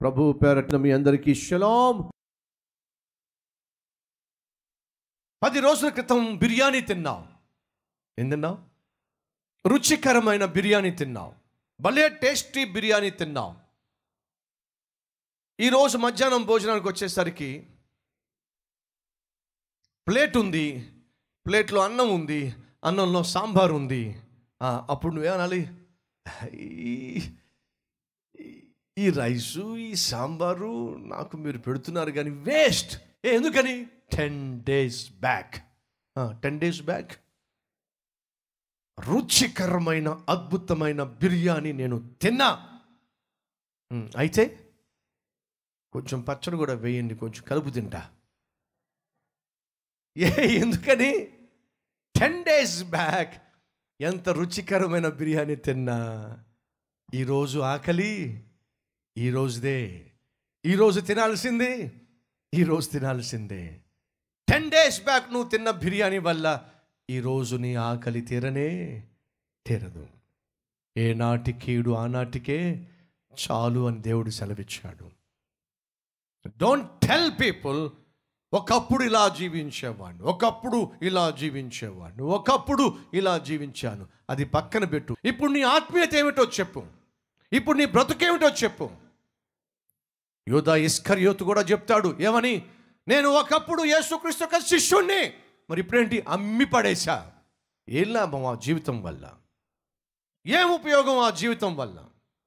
ప్రభు పేరట్న మీ అందరికీ షలాం పది రోజుల క్రితం బిర్యానీ తిన్నాం ఏం తిన్నాం రుచికరమైన బిర్యానీ తిన్నాం భలే టేస్టీ బిర్యానీ తిన్నాం ఈరోజు మధ్యాహ్నం భోజనానికి వచ్చేసరికి ప్లేట్ ఉంది ప్లేట్లో అన్నం ఉంది అన్నంలో సాంబార్ ఉంది ఆ, అప్పుడు నువ్వేమనాలి ఈ- ఈ రైసు ఈ సాంబారు నాకు మీరు పెడుతున్నారు కానీ వేస్ట్ ఏ ఎందుకని ten days back ten days back రుచికరమైన అద్భుతమైన బిర్యానీ నేను తిన్నా ఉమ్, అయితే కొంచెం పచ్చడి కూడా వేయండి కొంచెం కలుపు తింటా ఏ ఎందుకని టెన్ డేస్ బ్యాక్ ఎంత రుచికరమైన బిర్యానీ తిన్నా ఈరోజు ఆకలి ఈ రోజుదే ఈరోజు తినాల్సింది ఈరోజు తినాల్సిందే టెన్ డేస్ బ్యాక్ నువ్వు తిన్న బిర్యానీ వల్ల ఈరోజు నీ ఆకలి తీరనే తీరదు ఏనాటి కీడు ఆనాటికే చాలు అని దేవుడు సెలవిచ్చాడు డోంట్ టెల్ పీపుల్ ఒకప్పుడు ఇలా జీవించేవాడిని ఒకప్పుడు ఇలా జీవించేవాడిని ఒకప్పుడు ఇలా జీవించాను అది పక్కన పెట్టు ఇప్పుడు నీ ఆత్మీయత ఏమిటో చెప్పు ఇప్పుడు నీ బ్రతుకేమిటో చెప్పు యోధా ఇస్కర్యోతు కూడా చెప్తాడు ఏమని నేను ఒకప్పుడు యేసుక్రీస్తు యొక్క శిష్యుణ్ణి మరి ఇప్పుడేంటి అమ్మి పడేశా ఏం లాభం ఆ జీవితం వల్ల ఏం ఉపయోగం ఆ జీవితం వల్ల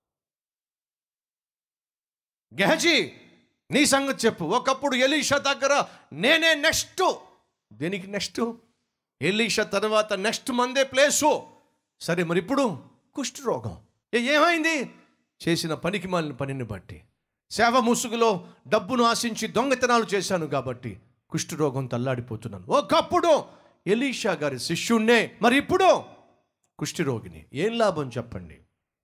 గెహజీ నీ సంగతి చెప్పు ఒకప్పుడు ఎలీషా దగ్గర నేనే నెక్స్ట్ దేనికి నెక్స్ట్ ఎలీషా తర్వాత నెక్స్ట్ మందే ప్లేసు సరే మరి ఇప్పుడు కుష్ఠరోగం ఏ ఏమైంది చేసిన పనికి మాలిన పనిని బట్టి సేవ ముసుగులో డబ్బును ఆశించి దొంగతనాలు చేశాను కాబట్టి కుష్ఠరోగం తల్లాడిపోతున్నాను ఒకప్పుడు ఎలీషా గారి శిష్యుణ్ణే మరి ఇప్పుడు కుష్ఠరోగిని ఏం లాభం చెప్పండి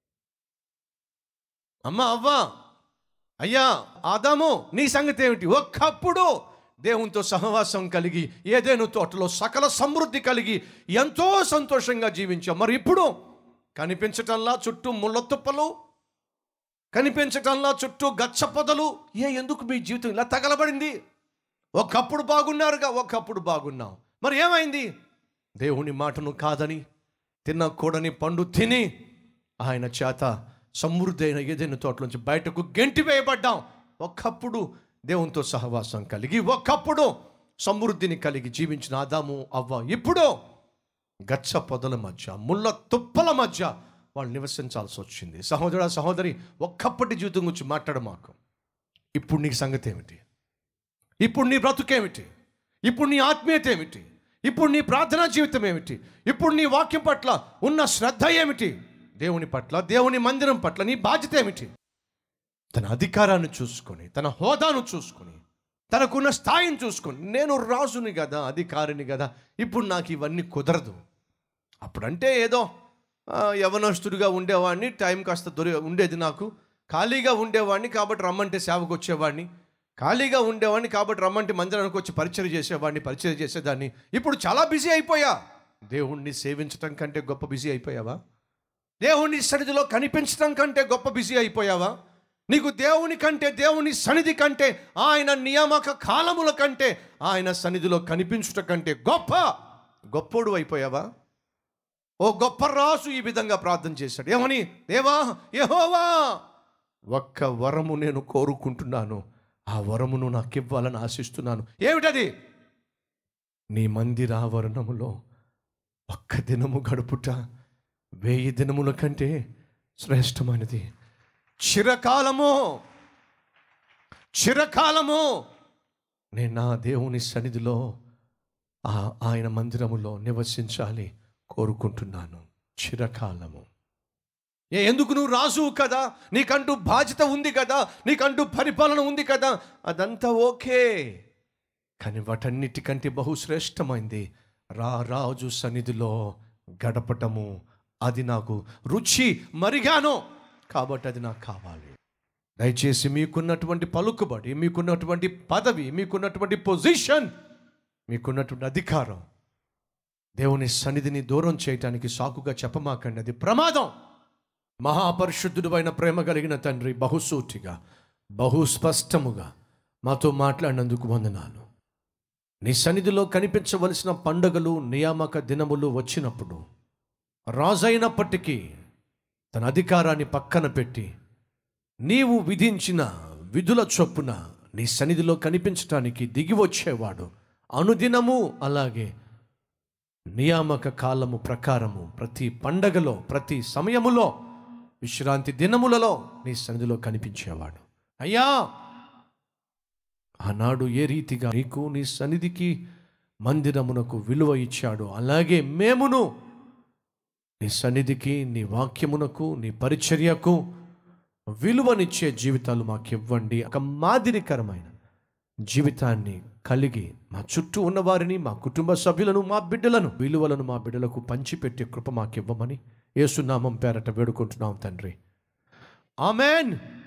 అమ్మా అవ్వా అయ్యా ఆదాము నీ సంగతి ఏమిటి ఒక్కప్పుడు దేవునితో సహవాసం కలిగి ఏదేను తోటలో సకల సమృద్ధి కలిగి ఎంతో సంతోషంగా జీవించాం మరి ఇప్పుడు కనిపించటంలా చుట్టూ ముళ్ళ తుప్పలు కనిపించటంలా చుట్టూ గచ్చ పొదలు ఏ ఎందుకు మీ జీవితం ఇలా తగలబడింది ఒకప్పుడు బాగున్నారుగా ఒకప్పుడు బాగున్నాం మరి ఏమైంది దేవుని మాటను కాదని తిన్న కూడని పండు తిని ఆయన చేత సమృద్ధి అయిన ఏదైనా తోటలోంచి బయటకు గెంటి వేయబడ్డాం ఒకప్పుడు దేవునితో సహవాసం కలిగి ఒకప్పుడు సమృద్ధిని కలిగి జీవించిన ఆదాము అవ్వ ఇప్పుడు గచ్చ పొదల మధ్య ముళ్ళ తుప్పల మధ్య వాళ్ళు నివసించాల్సి వచ్చింది సహోదర సహోదరి ఒక్కప్పటి జీవితం గురించి మాట్లాడ మాకు ఇప్పుడు నీ సంగతి ఏమిటి ఇప్పుడు నీ బ్రతుకేమిటి ఇప్పుడు నీ ఆత్మీయత ఏమిటి ఇప్పుడు నీ ప్రార్థనా జీవితం ఏమిటి ఇప్పుడు నీ వాక్యం పట్ల ఉన్న శ్రద్ధ ఏమిటి దేవుని పట్ల దేవుని మందిరం పట్ల నీ బాధ్యత ఏమిటి తన అధికారాన్ని చూసుకొని తన హోదాను చూసుకొని తనకున్న స్థాయిని చూసుకొని నేను రాజుని కదా అధికారిని కదా ఇప్పుడు నాకు ఇవన్నీ కుదరదు అప్పుడంటే ఏదో ఆ, యవనస్తుడిగా ఉండేవాడిని టైం కాస్త దొరి ఉండేది నాకు ఖాళీగా ఉండేవాడిని కాబట్టి రమ్మంటే సేవకు వచ్చేవాడిని ఖాళీగా ఉండేవాడిని కాబట్టి రమ్మంటే మందిరానికి వచ్చి పరిచయం చేసేవాడిని పరిచయం చేసేదాన్ని ఇప్పుడు చాలా బిజీ అయిపోయా దేవుణ్ణి సేవించటం కంటే గొప్ప బిజీ అయిపోయావా దేవుని సన్నిధిలో కనిపించడం కంటే గొప్ప బిజీ అయిపోయావా నీకు దేవుని కంటే దేవుని సన్నిధి కంటే ఆయన నియామక కాలముల కంటే ఆయన సన్నిధిలో కనిపించుట కంటే గొప్ప గొప్పోడు అయిపోయావా ఓ గొప్ప రాజు ఈ విధంగా ప్రార్థన చేశాడు ఏమని దేవా యెహోవా ఒక్క వరము నేను కోరుకుంటున్నాను ఆ వరమును నాకు ఇవ్వాలని ఆశిస్తున్నాను ఏమిటది నీ మందిరావరణములో ఒక్క దినము గడుపుట వెయ్యి దినముల కంటే శ్రేష్టమైనది చిరకాలము చిరకాలము నేను నా దేవుని సన్నిధిలో ఆ ఆయన మందిరములో నివసించాలి కోరుకుంటున్నాను చిరకాలము ఏ ఎందుకు నువ్వు రాజువు కదా నీకంటూ బాధ్యత ఉంది కదా నీకంటూ పరిపాలన ఉంది కదా అదంతా ఓకే కానీ వాటన్నిటికంటే బహుశ్రేష్టమైంది రా రాజు సన్నిధిలో గడపటము అది నాకు రుచి మరిగాను కాబట్టి అది నాకు కావాలి దయచేసి మీకున్నటువంటి పలుకుబడి మీకున్నటువంటి పదవి మీకున్నటువంటి పొజిషన్ మీకున్నటువంటి అధికారం దేవుని సన్నిధిని దూరం చేయటానికి సాకుగా చెప్పమాకండి అది ప్రమాదం మహాపరిశుద్ధుడు అయిన ప్రేమ కలిగిన తండ్రి బహుసూటిగా బహు స్పష్టముగా మాతో మాట్లాడినందుకు వందనాలు నీ సన్నిధిలో కనిపించవలసిన పండుగలు నియామక దినములు వచ్చినప్పుడు రాజైనప్పటికీ తన అధికారాన్ని పక్కన పెట్టి నీవు విధించిన విధుల చొప్పున నీ సన్నిధిలో కనిపించటానికి దిగి వచ్చేవాడు అనుదినము అలాగే నియామక కాలము ప్రకారము ప్రతి పండగలో ప్రతి సమయములో విశ్రాంతి దినములలో నీ సన్నిధిలో కనిపించేవాడు అయ్యా ఆనాడు ఏ రీతిగా నీకు నీ సన్నిధికి మందిరమునకు విలువ ఇచ్చాడు అలాగే మేమును నీ సన్నిధికి నీ వాక్యమునకు నీ పరిచర్యకు విలువనిచ్చే జీవితాలు మాకు ఇవ్వండి ఒక మాదిరికరమైన జీవితాన్ని కలిగి మా చుట్టూ ఉన్న వారిని మా కుటుంబ సభ్యులను మా బిడ్డలను విలువలను మా బిడ్డలకు పంచిపెట్టే కృప మాకు ఇవ్వమని యేసునామం పేరట వేడుకుంటున్నాం తండ్రి ఆమెన్